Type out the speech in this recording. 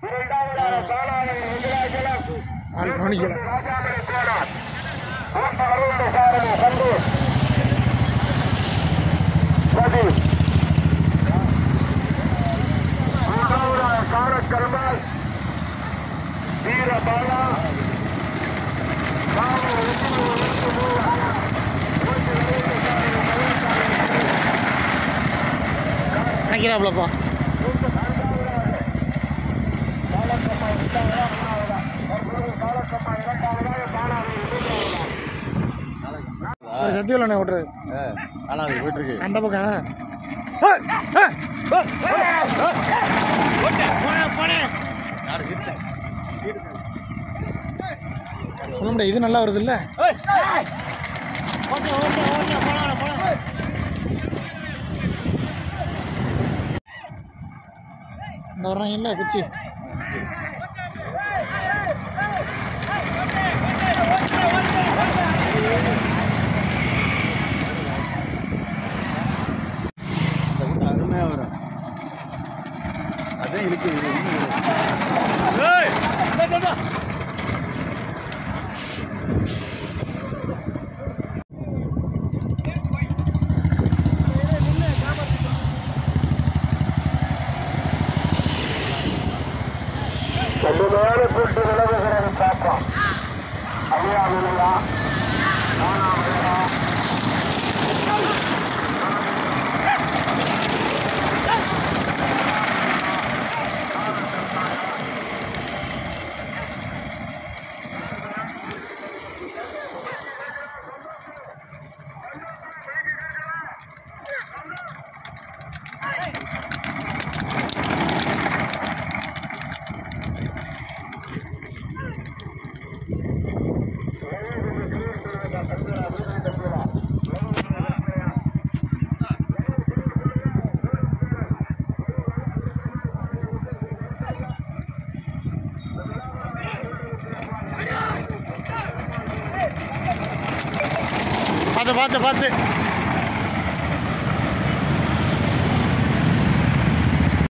இரண்டாவதாக பாலாளர் வெங்கடாச்சலம் நான் கவனிக்கல ராஜாமணி கோனார் மூன்று அருள் சாரணி சந்தோஷ் சதீஷ் மூன்றாவதாக காரக்கல்மால் வீரபாலா காவல் ஒன்று ஒன்று மூணு மூன்று அருள் சாரணி நினைக்கிறாப்லப்பா ஒரு சத்தியம் ஓட்டுறது நாலாவது போயிட்டு இருக்கு அந்த பக்கம் ஏய், ஏய். சொல்ல முடியாது இது நல்லா வருது இல்ல இந்த வர்றாங்க இல்ல குச்சி அருமையாக வரும் அதான் இருக்கு இது இன்னும் கடுமையான போட்டு விலகுகிறது பார்ப்போம் ஐயா விழுந்தா நானா விழுந்தா பார்த்து பார்த்து பார்த்து